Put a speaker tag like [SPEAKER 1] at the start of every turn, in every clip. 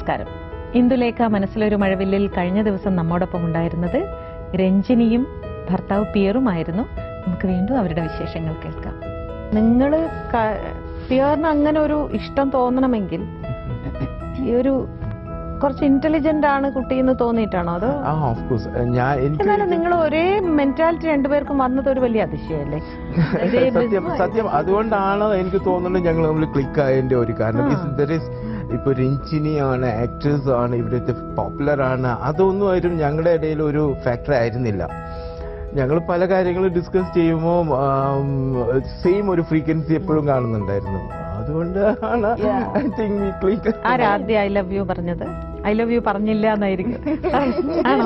[SPEAKER 1] നമസ്കാരം ഇന്ദുലേഖ മനസ്സിലൊരു മഴവില്ലിൽ കഴിഞ്ഞ ദിവസം നമ്മോടൊപ്പം ഉണ്ടായിരുന്നത് രഞ്ജിനിയും ഭർത്താവ് പിയറുമായിരുന്നു നമുക്ക് വീണ്ടും അവരുടെ വിശേഷങ്ങൾ കേൾക്കാം നിങ്ങൾ പിയറിന് അങ്ങനെ ഒരു ഇഷ്ടം തോന്നണമെങ്കിൽ ഈ ഒരു കുറച്ച് ഇന്റലിജന്റ് ആണ് കുട്ടി എന്ന് തോന്നിയിട്ടാണോ അതോ
[SPEAKER 2] ആ ഓഫ് കോഴ്സ് ഞാൻ എനിക്ക്
[SPEAKER 1] എന്നാലും നിങ്ങൾ ഒരേ മെന്റാലിറ്റി രണ്ടുപേർക്കും വന്നത് ഒരു വലിയ അതിശയമല്ലേ ഇതേ
[SPEAKER 2] സത്യം
[SPEAKER 1] business
[SPEAKER 2] സത്യം അതുകൊണ്ടാണ് എനിക്ക് തോന്നുന്നത് ഞങ്ങൾ നമ്മൾ ക്ലിക്ക് ആയതിന്റെ ഒരു കാരണം
[SPEAKER 1] ആ.
[SPEAKER 2] ദർ ഇസ് ഇപ്പൊ രഞ്ജിനിയാണ് ആക്ടേഴ്സ് ആണ് ഇവിടുത്തെ പോപ്പുലർ ആണ് അതൊന്നും ആയിരുന്നു ഞങ്ങളുടെ ഇടയിൽ ഒരു ഫാക്ടർ ആയിരുന്നില്ല ഞങ്ങൾ പല കാര്യങ്ങളും ഡിസ്കസ് ചെയ്യുമ്പോൾ സെയിം ഒരു ഫ്രീക്വൻസി എപ്പോഴും കാണുന്നുണ്ടായിരുന്നു അതുകൊണ്ടാണ് ഐ തിങ്ക് വി ക്ലിക്ക്
[SPEAKER 1] ആരാദ്യം ഐ ലവ് യു പറഞ്ഞത് ഐ ലവ് യു പറഞ്ഞില്ല എന്നായിരിക്കും ആണോ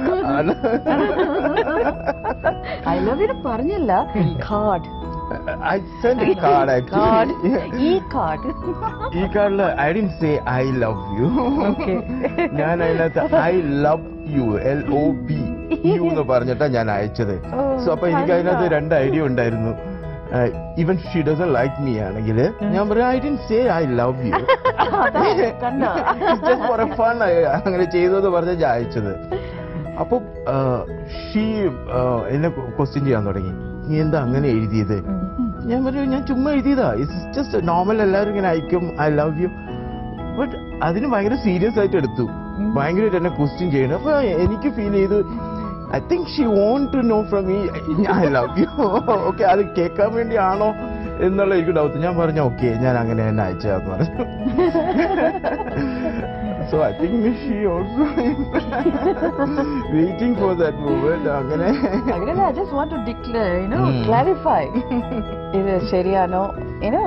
[SPEAKER 3] ഐ ലവ് യു പറഞ്ഞില്ല card
[SPEAKER 2] I send card
[SPEAKER 3] card
[SPEAKER 2] actually
[SPEAKER 3] ഈ കാർഡ്
[SPEAKER 2] ഈ കാർഡില് I didn't say I love you ഞാൻ അതിനകത്ത് I love you L O B U എന്ന് പറഞ്ഞിട്ടാ ഞാൻ അയച്ചത് സോ അപ്പൊ എനിക്ക് അതിനകത്ത് രണ്ട് ഐഡിയ ഉണ്ടായിരുന്നു even she doesn't like me ആണെങ്കിൽ ഞാൻ പറയാം I didn't say I love you
[SPEAKER 3] കണ്ടോ?
[SPEAKER 2] ജസ്റ്റ് ഫോർ എ ഫൺ അങ്ങനെ ചെയ്തു എന്ന് പറഞ്ഞ ഞാൻ അയച്ചത് അപ്പൊ ഷീ എന്നെ ക്വസ്റ്റ്യൻ ചെയ്യാൻ തുടങ്ങി നീ എന്താ അങ്ങനെ എഴുതിയത് ഞാൻ പറഞ്ഞു ഞാൻ ചുമ്മാ എഴുതിയതാ ഇറ്റ്സ് ജസ്റ്റ് നോർമൽ എല്ലാവരും ഇങ്ങനെ അയക്കും ഐ ലവ് യു ബട്ട് അതിന് ഭയങ്കര സീരിയസ് ആയിട്ട് എടുത്തു ഭയങ്കരമായിട്ട് എന്നെ ക്വസ്റ്റ്യൻ ചെയ്യണം അപ്പൊ എനിക്ക് ഫീൽ ചെയ്തു I think she want to know from me I love you okay അത് കേൾക്കാൻ വേണ്ടിയാണോ എന്നുള്ള എനിക്ക് ഡൗട്ട് ഞാൻ പറഞ്ഞു ഓക്കെ ഞാൻ അങ്ങനെ തന്നെ അയച്ചതാന്ന് പറഞ്ഞു so I think she also waiting for that movement അങ്ങനെ
[SPEAKER 3] അങ്ങനെയല്ല I just want to declare you know
[SPEAKER 2] um.
[SPEAKER 3] Clarify ഇത് ശരിയാണോ യുനോ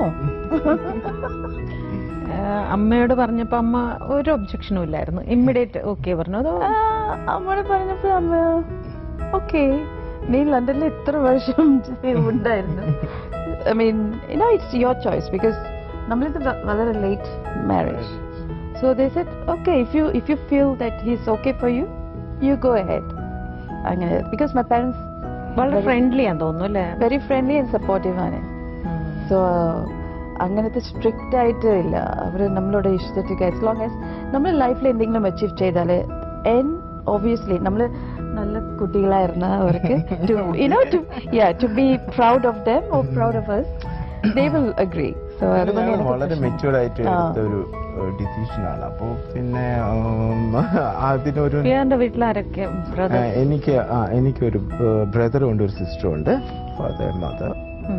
[SPEAKER 1] അമ്മയോട് പറഞ്ഞപ്പോ അമ്മ ഒരു ഒബ്ജക്ഷനും ഇല്ലായിരുന്നു ഇമ്മീഡിയറ്റ് ഓക്കെ പറഞ്ഞു അതോ
[SPEAKER 3] അമ്മയോട് പറഞ്ഞപ്പോ അമ്മ ഓക്കെ നീ ലണ്ടനിൽ ഇത്ര വർഷം ഉണ്ടായിരുന്നു I mean you know it's your choice because നമ്മളിത് വ- വളരെ late marriage so they set okay if you if you feel that he's okay for you you go head അങ്ങനെ ബിക്കോസ് മൈ പാരൻസ്
[SPEAKER 1] വളരെ ഫ്രണ്ട്ലി ആണെന്ന് തോന്നുന്നു അല്ലേ
[SPEAKER 3] വെരി ഫ്രണ്ട്ലി ആൻഡ് സപ്പോർട്ടീവ് ആണ് so അങ്ങനത്തെ സ്ട്രിക്റ്റ് ആയിട്ട് ഇല്ല അവർ നമ്മളോട് ഇഷ്ടത്തേക്ക് ആസ് ലോങ് ആസ് നമ്മൾ ലൈഫിൽ എന്തെങ്കിലും അച്ചീവ് ചെയ്താൽ എൻ ഒബിയസ്ലി നമ്മൾ നല്ല കുട്ടികളായിരുന്ന അവർക്ക് you know to ya to be proud of them or proud of us they will agree so അതുകൊണ്ട്
[SPEAKER 2] ഞാൻ
[SPEAKER 3] എനിക്ക്
[SPEAKER 2] വളരെ
[SPEAKER 3] പ്രശ്നം-
[SPEAKER 2] മെച്ചുവർഡ് ആയിട്ട്
[SPEAKER 3] ആ.
[SPEAKER 2] എടുത്ത ഒരു ഡിസിഷൻ ആണ് അപ്പോ പിന്നെ ഉം, അതിനൊരു
[SPEAKER 1] പിയാറിന്റെ വീട്ടിൽ ആരൊക്കെ
[SPEAKER 2] ആ,
[SPEAKER 1] ബ്രദർ
[SPEAKER 2] എനിക്ക് ആ എനിക്കൊരു ബ്രദറും ഉണ്ട് ഒരു സിസ്റ്ററും ഉണ്ട് ഫാദർ മദർ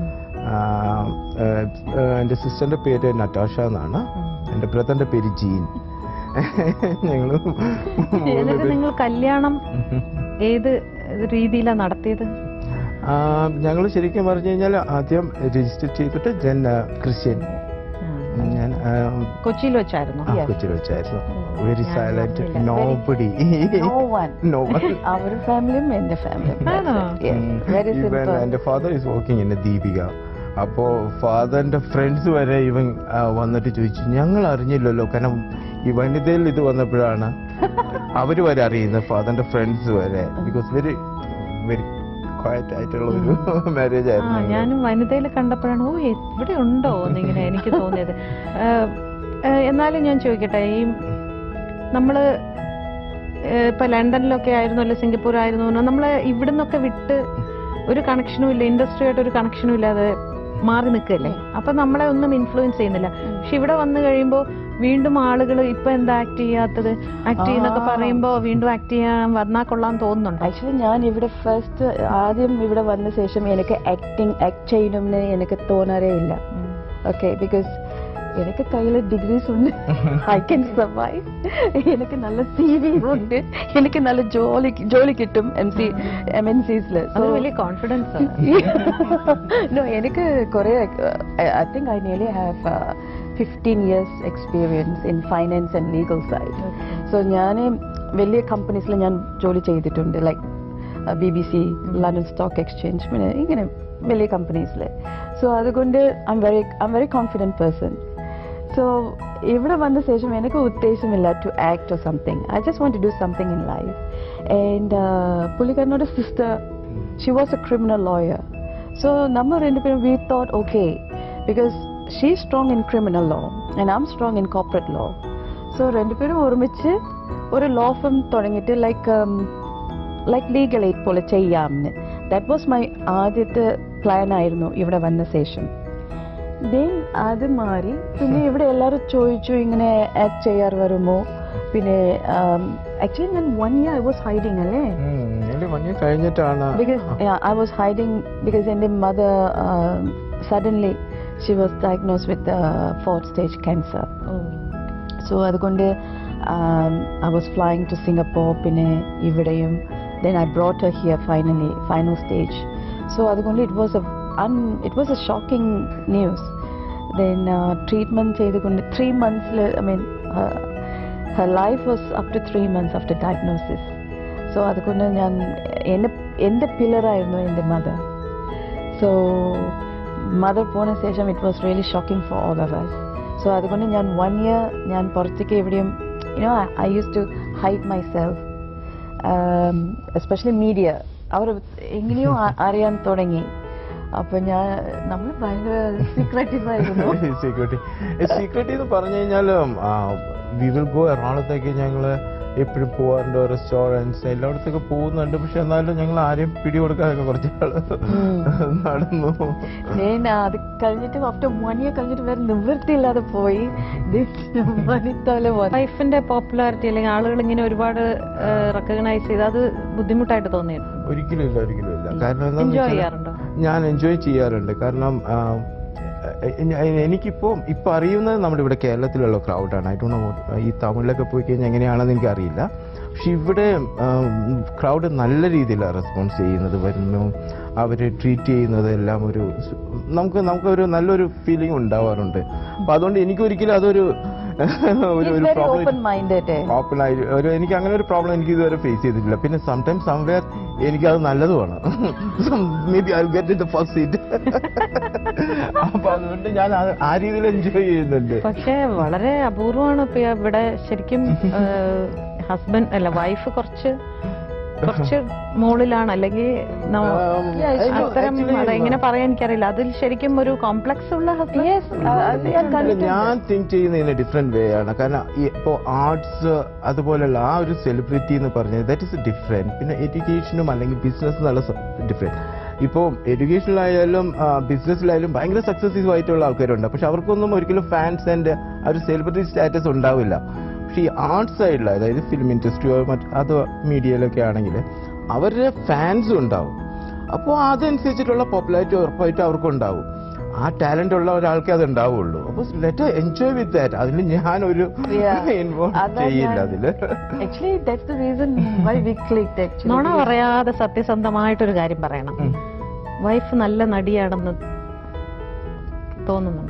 [SPEAKER 2] എൻ്റെ സിസ്റ്ററിന്റെ പേര് നട്ടാഷ എന്നാണ് എൻ്റെ ബ്രദറിന്റെ പേര് ജീൻ ഞങ്ങൾ
[SPEAKER 1] എന്നിട്ട് നിങ്ങൾ കല്യാണം ഏത് രീതിയിലാണ് നടത്തിയത്
[SPEAKER 2] ഞങ്ങൾ ശരിക്കും പറഞ്ഞു കഴിഞ്ഞാൽ ആദ്യം രജിസ്റ്റർ ചെയ്തിട്ട് ജൻ ക്രിസ്ത്യൻ ഞാൻ ആ,
[SPEAKER 1] കൊച്ചിയിൽ വെച്ചായിരുന്നു
[SPEAKER 2] ആ,
[SPEAKER 3] Yes.
[SPEAKER 2] കൊച്ചിയിൽ വെച്ചായിരുന്നു വെരി
[SPEAKER 1] ഞാൻ
[SPEAKER 2] സൈലന്റ്
[SPEAKER 1] അറിഞ്ഞില്ല.
[SPEAKER 2] Nobody
[SPEAKER 3] no one
[SPEAKER 2] no
[SPEAKER 3] our ഫാമിലിയും എന്റെ ഫാമിലിയും
[SPEAKER 1] ആണോ?
[SPEAKER 3] വെരി
[SPEAKER 2] ഇവൻ
[SPEAKER 3] സിമ്പിൾ
[SPEAKER 2] എന്റെ father is working in Deepika അപ്പോ ഫാദറിന്റെ ഫ്രണ്ട്സ് വരെ ഇവൻ ആ, വന്നിട്ട് ചോദിച്ചു ഞങ്ങൾ അറിഞ്ഞില്ലല്ലോ കാരണം ഈ വനിതയിൽ ഇത് വന്നപ്പോഴാണ് അവര് വരെ അറിയുന്നത് ഫാദറിന്റെ ഫ്രണ്ട്സ് വരെ ബിക്കോസ് വെരി വെരി ക്വയറ്റ് ആയിട്ടുള്ള ഒരു മാരേജ്
[SPEAKER 1] ആ
[SPEAKER 2] ആയിരുന്നു
[SPEAKER 1] ഞാനും വനിതയിൽ കണ്ടപ്പോഴാണ് ഓ ഇവിടെ ഉണ്ടോ എന്നിങ്ങനെ എനിക്ക് തോന്നിയത് ഏഹ്, ഏഹ്, എന്നാലും ഞാൻ ചോദിക്കട്ടെ ഈ നമ്മള് ഏഹ്, ഇപ്പൊ ലണ്ടനിലൊക്കെ ആയിരുന്നു അല്ലെ സിംഗപ്പൂർ ആയിരുന്നു നമ്മള് ഇവിടുന്നൊക്കെ വിട്ട് ഒരു കണക്ഷനും ഇല്ല ഇൻഡസ്ട്രിയായിട്ട് ഒരു കണക്ഷനും ഇല്ലാതെ മാറി നിൽക്കല്ലേ അപ്പൊ നമ്മളെ ഒന്നും ഇൻഫ്ലുവൻസ് ചെയ്യുന്നില്ല പക്ഷെ ഇവിടെ വന്നു കഴിയുമ്പോ വീണ്ടും ആളുകൾ ഇപ്പൊ എന്താ ആക്ട് ചെയ്യാത്തത് ആക്ട് ചെയ്യുന്നൊക്കെ
[SPEAKER 3] ആ.
[SPEAKER 1] പറയുമ്പോ വീണ്ടും ആക്ട് ചെയ്യാൻ വന്നാൽ കൊള്ളാൻ തോന്നുന്നുണ്ടോ
[SPEAKER 3] ആക്ച്വലി ഞാൻ ഇവിടെ ഫസ്റ്റ് ആദ്യം ഇവിടെ വന്ന ശേഷം എനിക്ക് ആക്ടിങ് ആക്ട് ചെയ്യണമെന്ന് എനിക്ക് തോന്നാറേ ഇല്ല ഓക്കെ ബിക്കോസ് എനിക്ക് കയ്യിൽ ഡിഗ്രീസ് ഉണ്ട് ഐ ക്യാൻ സർവൈവ് എനിക്ക് നല്ല സി വി ഉണ്ട് എനിക്ക് നല്ല ജോലി ജോലി കിട്ടും എം സി എം എൻ സിസിൽ
[SPEAKER 1] അത് വലിയ കോൺഫിഡൻസ്
[SPEAKER 3] നോ എനിക്ക് കുറെ I think I nearly have fifteen years experience in finance and legal side so ഞാൻ വലിയ കമ്പനീസിൽ ഞാൻ ജോലി ചെയ്തിട്ടുണ്ട് like B B C London stock exchange പിന്നെ ഇങ്ങനെ വലിയ കമ്പനീസിൽ സോ അതുകൊണ്ട് I'm very I'm very confident person so ഇവിടെ വന്ന ശേഷം എനിക്ക് ഉദ്ദേശമില്ല to act or something I just want to do something in life and പുള്ളിക്കാരനോട് sister she was a criminal lawyer so നമ്മൾ രണ്ടുപേരും we thought okay because she strong in criminal law and I'm strong in corporate law so രണ്ടുപേരും ഒരുമിച്ച് ഒരു law ഫം തുടങ്ങിയിട്ട് like like legal aid പോലെ ചെയ്യാമെന്ന് that was my ആദ്യത്തെ plan ആയിരുന്നു ഇവിടെ വന്ന ശേഷം ദെൻ അത് മാറി പിന്നെ ഇവിടെ എല്ലാവരും ചോദിച്ചു ഇങ്ങനെ ആക്ട് ചെയ്യാർ വരുമോ പിന്നെ ആക്ച്വലി ഞാൻ one year I was hiding അല്ലേ
[SPEAKER 2] എന്റെ മഞ്ഞ കഴിഞ്ഞിട്ടാണ്
[SPEAKER 3] because yeah, I was hiding because in the mother um suddenly she was diagnosed with uh, fourth stage cancer. So അതുകൊണ്ട് um, I was flying to Singapore പിന്നെ ഇവിടെയും then I brought her here finally final stage. So അതുകൊണ്ട് it was a un, it was a shocking news. Then uh, treatment ചെയ്തുകൊണ്ട് three months I mean her, her life was up to three months after diagnosis. So അതുകൊണ്ട് ഞാൻ എന്നെ എൻ്റെ പില്ലറായിരുന്നു എൻ്റെ mother so mother പോന ശേഷം it was really shocking for all of us so അതുകൊണ്ട് ഞാൻ വൺ ഇയർ ഞാൻ പുറത്തേക്ക് എവിടെയും you know I use to hide myself especially media അവർ എങ്ങനെയോ അ- അറിയാൻ തുടങ്ങി അപ്പൊ ഞാൻ നമ്മൾ ഭയങ്കര സീക്രട്ടീവ് ആയിരുന്നു
[SPEAKER 2] സെക്യൂരിറ്റി സെക്യൂരിറ്റി എന്ന് പറഞ്ഞു കഴിഞ്ഞാൽ വി വിൽ ഗോ എറണാകുളത്തേക്ക് ഞങ്ങള് എപ്പോഴും പോവാറുണ്ട് റെസ്റ്റോറൻറ്റ്സ് എല്ലായിടത്തൊക്കെ പോകുന്നുണ്ട് പക്ഷെ എന്നാലും ഞങ്ങൾ ആരെയും പിടി കൊടുക്കാതൊക്കെ കുറച്ച് നാള് നടന്നു
[SPEAKER 3] ഞാൻ അത് കഴിഞ്ഞിട്ട് ആഫ്റ്റർ വൺ ഇയർ കഴിഞ്ഞിട്ട് വേറെ നിവൃത്തിയില്ലാതെ പോയി വനിതല
[SPEAKER 1] വൈഫിന്റെ പോപ്പുലാരിറ്റി അല്ലെങ്കിൽ ആളുകൾ ഇങ്ങനെ ഒരുപാട് റെക്കഗ്നൈസ് ചെയ്ത് അത് ബുദ്ധിമുട്ടായിട്ട് തോന്നിയിരുന്നു
[SPEAKER 2] ഒരിക്കലും ഇല്ല ഒരിക്കലും ഇല്ല കാരണം എന്താന്ന്
[SPEAKER 1] എൻജോയ്
[SPEAKER 2] വെച്ചാല്
[SPEAKER 1] ചെയ്യാറുണ്ടോ
[SPEAKER 2] ഞാൻ എൻജോയ് ചെയ്യാറുണ്ട് കാരണം ആ, എ- എനിക്കിപ്പോ ഇപ്പൊ അറിയുന്നത് നമ്മുടെ ഇവിടെ കേരളത്തിലുള്ള ക്രൗഡാണ് ഐ ഡോ നോ ഈ തമിഴിലൊക്കെ പോയി കഴിഞ്ഞാൽ എങ്ങനെയാണെന്ന് എനിക്കറിയില്ല പക്ഷെ ഇവിടെ ക്രൗഡ് നല്ല രീതിയിലാണ് റെസ്പോൺസ് ചെയ്യുന്നത് വരുന്നു അവർ ട്രീറ്റ് ചെയ്യുന്നത് എല്ലാം ഒരു സ്- നമുക്ക് നമുക്ക് ഒരു നല്ലൊരു ഫീലിംഗ് ഉണ്ടാവാറുണ്ട് അപ്പൊ അതുകൊണ്ട് എനിക്കൊരിക്കലും അതൊരു ഒരു ഒരു
[SPEAKER 3] very
[SPEAKER 2] problem
[SPEAKER 3] open minded
[SPEAKER 2] open ആയി ഒരു എനിക്ക് അങ്ങനെ ഒരു പ്രോബ്ലം എനിക്ക് ഇതുവരെ ഫേസ് ചെയ്തിട്ടില്ല പിന്നെ സംടൈംസ് സംവെയർ എനിക്ക് അത് നല്ലതുമാണ് maybe I get in the first seat അപ്പൊ അതുകൊണ്ട് ഞാൻ ആ- ആ രീതിയിൽ എൻജോയ് ചെയ്യുന്നുണ്ട്
[SPEAKER 1] പക്ഷേ വളരെ അപൂർവമാണ് ഇപ്പൊ ഇവിടെ ശരിക്കും ഹസ്ബൻഡ് അല്ല വൈഫ് കുറച്ച് കുറച്ച് മുകളിലാണ് അല്ലെങ്കിൽ ന-
[SPEAKER 2] Um,
[SPEAKER 1] അത്തരം
[SPEAKER 2] actually,
[SPEAKER 1] അതെങ്ങനെ പറയാൻ എനിക്കറിയില്ല അതിൽ ശരിക്കും ഒരു കോംപ്ലക്സ് ഉള്ള ഹസ്ബൻഡ്
[SPEAKER 2] അല്ല, ഞാൻ തിങ്ക് ചെയ്യുന്ന ഡിഫറെന്റ് വേ ആണ് കാരണം ഈ ഇപ്പോ ആർട്സ് അതുപോലുള്ള ആ ഒരു സെലിബ്രിറ്റി എന്ന് പറഞ്ഞത് ദാറ്റ് ഇസ് ഡിഫറെന്റ് പിന്നെ എഡ്യൂക്കേഷനും അല്ലെങ്കിൽ ബിസിനസ് എന്നുള്ള ഡിഫറെന്റ് ഇപ്പോൾ എഡ്യൂക്കേഷനിലായാലും ബിസിനസ്സിലായാലും ഭയങ്കര സക്സസീവ് ആയിട്ടുള്ള ആൾക്കാരുണ്ട് പക്ഷെ അവർക്കൊന്നും ഒരിക്കലും ഫാൻസ് ആൻഡ് ആ ഒരു സെലിബ്രിറ്റി സ്റ്റാറ്റസ് ഉണ്ടാവില്ല പക്ഷെ ഈ ആർട്ട് സൈഡിൽ അതായത് ഫിലിം ഇൻഡസ്ട്രിയോ മറ്റ് അത് മീഡിയയിലൊക്കെ ആണെങ്കിൽ അവരുടെ ഫാൻസും ഉണ്ടാവും അപ്പോൾ അതനുസരിച്ചിട്ടുള്ള പോപ്പുലാരിറ്റി ഉറപ്പായിട്ടും അവർക്കുണ്ടാവും ആ ടാലന്റ് ഉള്ള ഒരാൾക്കേ അത് ഉണ്ടാവുള്ളൂ അപ്പൊ ലെറ്റ് എൻജോയ് വിത്ത് ദാറ്റ് അതിൽ ഞാൻ ഒരു
[SPEAKER 3] Yeah.
[SPEAKER 2] ഇൻവോൾവ്
[SPEAKER 3] അതാ
[SPEAKER 2] ചെയ്യില്ല
[SPEAKER 3] ഞാൻ-
[SPEAKER 2] അതില്
[SPEAKER 3] actually that's the reason why we clicked actually
[SPEAKER 1] നോണ പറയാതെ സത്യസന്ധമായിട്ടൊരു കാര്യം പറയണം
[SPEAKER 2] ഉം.
[SPEAKER 1] വൈഫ് നല്ല നടിയാണെന്ന് തോന്നുന്നുണ്ടോ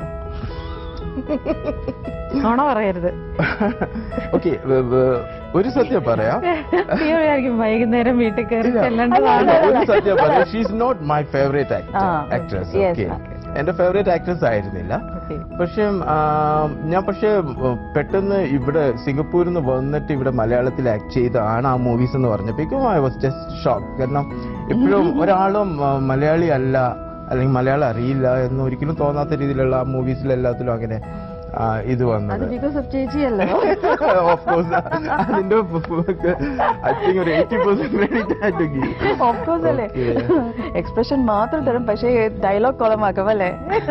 [SPEAKER 1] നോണ പറയരുത്
[SPEAKER 2] ഓക്കെ ഒരു സത്യം പറയാം
[SPEAKER 1] തീർച്ചയായിരിക്കും വൈകുന്നേരം വീട്ടിൽ കയറി
[SPEAKER 2] ഇല്ല.
[SPEAKER 1] ചെല്ലേണ്ടതാണ്
[SPEAKER 2] ഒരു സത്യം പറയാം she's not my favourite
[SPEAKER 3] ah,
[SPEAKER 2] actress
[SPEAKER 3] yes,
[SPEAKER 2] okay
[SPEAKER 3] okay.
[SPEAKER 2] എന്റെ ഫേവറേറ്റ് ആക്ട്രസ് ആയിരുന്നില്ല പക്ഷെ ഞാൻ പക്ഷെ പെട്ടെന്ന് ഇവിടെ സിംഗപ്പൂരിൽ നിന്ന് വന്നിട്ട് ഇവിടെ മലയാളത്തിൽ ആക്ട് ചെയ്താണ് ആ മൂവീസ് എന്ന് പറഞ്ഞപ്പോഴേക്കും ഐ വാസ് ജസ്റ്റ് ഷോക്ക് കാരണം എപ്പോഴും ഒരാളും ആ, മലയാളി അല്ല അല്ലെങ്കിൽ മലയാളം അറിയില്ല എന്ന് ഒരിക്കലും തോന്നാത്ത രീതിയിലുള്ള ആ മൂവീസിൽ എല്ലാത്തിലും അങ്ങനെ ആ, ഇത്
[SPEAKER 3] അത്
[SPEAKER 2] വന്നത്
[SPEAKER 3] ബിക്കോസ് ഓഫ് ചേച്ചി അല്ലോ
[SPEAKER 2] ഓഫ് കോഴ്സ് അതിന്റെ ഐ തിങ്ക് ഒരു എയ്റ്റി പെർസെന്റ്
[SPEAKER 3] ഓഫ് കോഴ്സ് അല്ലേ എക്സ്പ്രഷൻ മാത്രം തരും പക്ഷേ ഡയലോഗ് കൊളമാക്കും അല്ലേ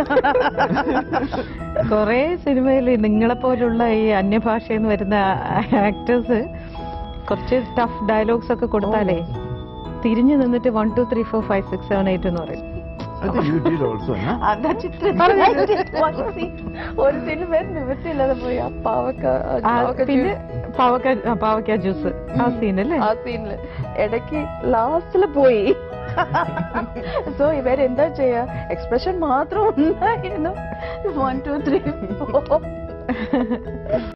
[SPEAKER 1] കുറെ സിനിമയിൽ നിങ്ങളെ പോലുള്ള ഈ അന്യഭാഷയിൽ നിന്ന് വരുന്ന ആക്ടേഴ്സ് കുറച്ച് ടഫ് ഡയലോഗ്സ് ഒക്കെ കൊടുത്താലേ തിരിഞ്ഞു നിന്നിട്ട് one two three four five six seven eight എന്ന് പറയും
[SPEAKER 2] യു ഡിഡ് ഓൾസോ
[SPEAKER 3] അതാ ചിത്രം ഒരു സിനിമ നിവൃത്തിയില്ലാതെ പോയി ആ പാവക്ക
[SPEAKER 1] ആ,
[SPEAKER 3] പാവക്ക
[SPEAKER 1] പിന്നെ പാവക്ക ആ, പാവക്ക ജ്യൂസ് ആ സീൻ അല്ലേ
[SPEAKER 3] ആ സീനില് ഇടയ്ക്ക് ലാസ്റ്റില് പോയി സോ ഇവരെന്താ ചെയ്യാ എക്സ്പ്രഷൻ മാത്രം ഉണ്ടായിരുന്നു വൺ ടു ത്രീ ഫോർ